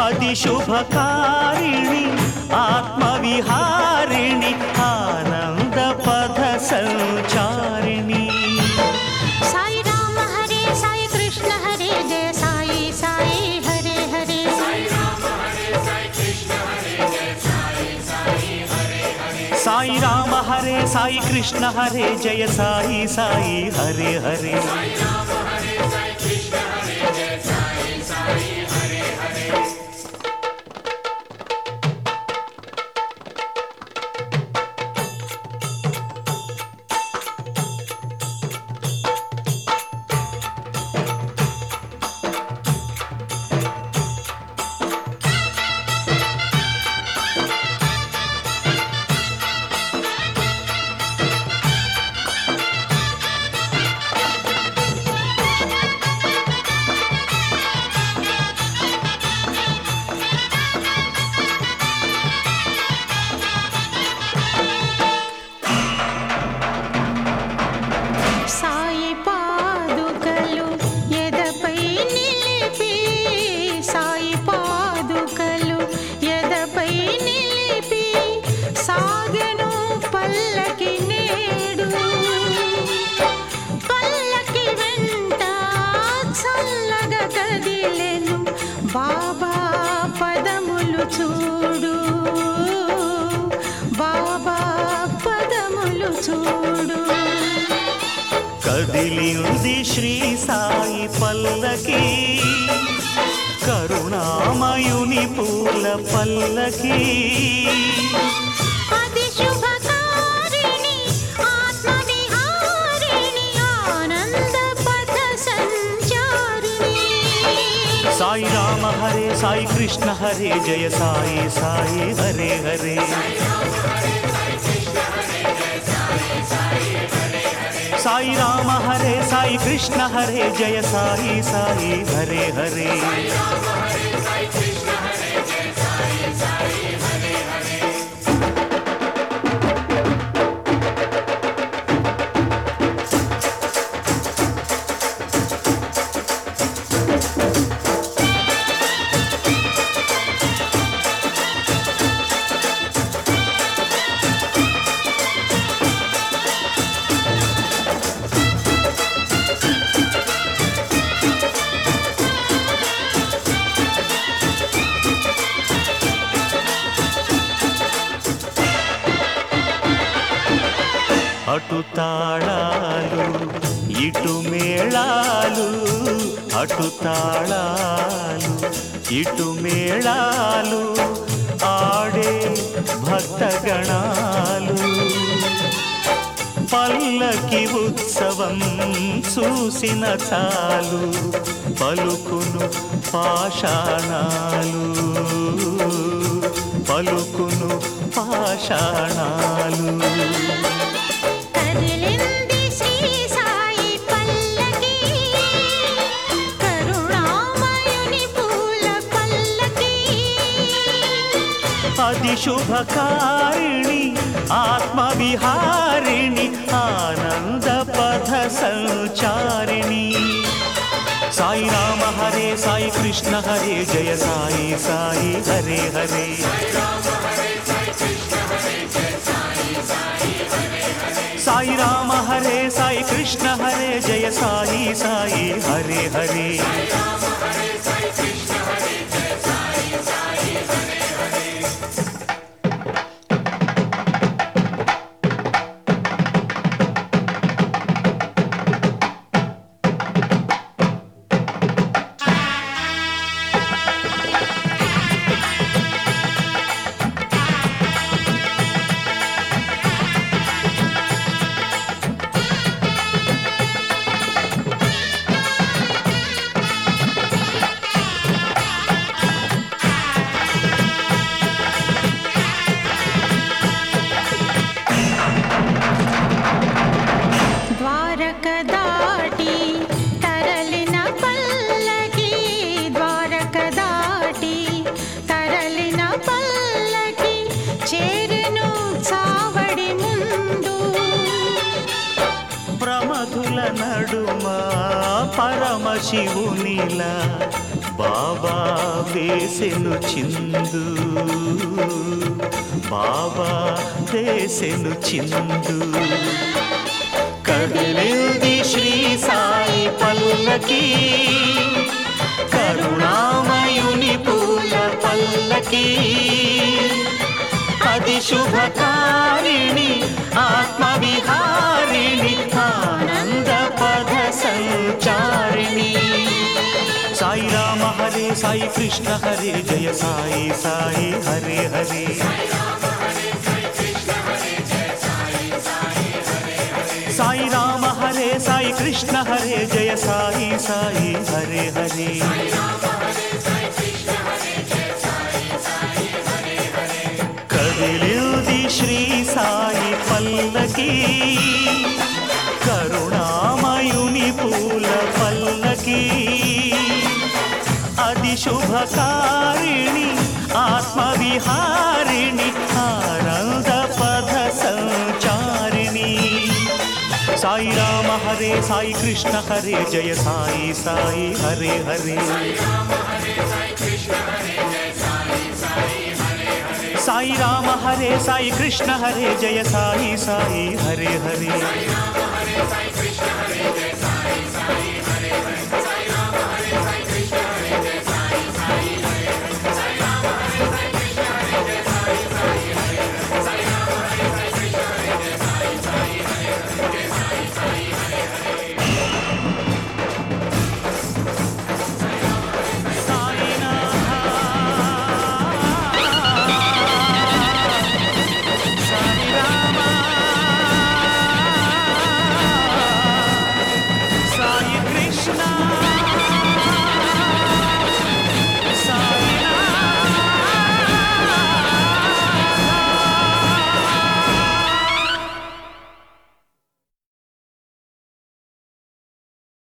అది శుభకారిణి ఆత్మవిహారిణి ఆనంద పథ సంచారిణి సాయి రామ హరే సాయి కృష్ణ హరే జయ సాయి సాయి హరే హరే సాయి రామ హరే సాయి కృష్ణ హరే జయ సాయి సాయి హరే హరే సాయి పాదుకలు ఎదపై నిలిపి సాయి పాదుకలు ఎదపై నిలిపి సాగెను పల్లకి నేడు పల్లకి వెంట చల్లగా కదిలెను బాబా పదములు చూడు బాబా పదములు చూడు కదిలింది శ్రీ సాయి పల్లకి కరుణామయుని పూల పల్లకి అది శుభకారిణి ఆత్మవిహారిణి ఆనంద పథ సంచారిణి సాయి రామ హరే సాయి కృష్ణ హరే జయ సాయి సాయి హరే హరే సాయి రామ హరే సాయి కృష్ణ హరే జయ సాయి సాయి హరే హరే అటు తాళాలు ఇటు మేళాలు అటు తాళాలు ఇటు మేళాలు ఆడే భక్తగణాలు పల్లకి ఉత్సవం చూసిన చాలు పలుకును పాషాణాలు పలుకును పాషాణాలు కదిలింది శ్రీ సాయి పల్లకి కరుణామయుని పూల పల్లకి అది శుభకారిణి ఆత్మవిహారిణి ఆనంద పథ సంచారిణి సాయి రామ హరే సాయి కృష్ణ హరే జయ సాయి సాయి హరే హరే సాయి రామ హరే సాయి కృష్ణ హరే జయ సాయి సాయి హరే హరే ద్వారక దాటి తరలిన పల్లకి ద్వారక దాటి తరలిన పల్లకి చేరెను చావడి ముందు ప్రమధుల నడుమ పరమశివునిల బాబా వేసెను చిందు బాబా వేసెను చిందు కదిలింది శ్రీ సాయి పల్లకి కరుణామయుని పూల పల్లకి అది శుభకారిణి ఆత్మవిహారిణి ఆనంద పద సంచారిణి సాయి రామ హరే సాయి కృష్ణ హరే జయ సాయి సాయి హరే హరే సాయి రామ హరే సాయి కృష్ణ హరే జయ సాయి సాయి హరే హరే కదిలింది శ్రీ సాయి పల్లకి కరుణామయుని పూల పల్లకి అది శుభకారిణి ఆత్మవిహారిణి ఆనంద పద సంచారిణి సాయి రామ హరే సాయి కృష్ణ హరే జయ సాయి సాయి హరే హరే సాయి రామ హరే సాయి కృష్ణ హరే జయ సాయి సాయి హరే హరే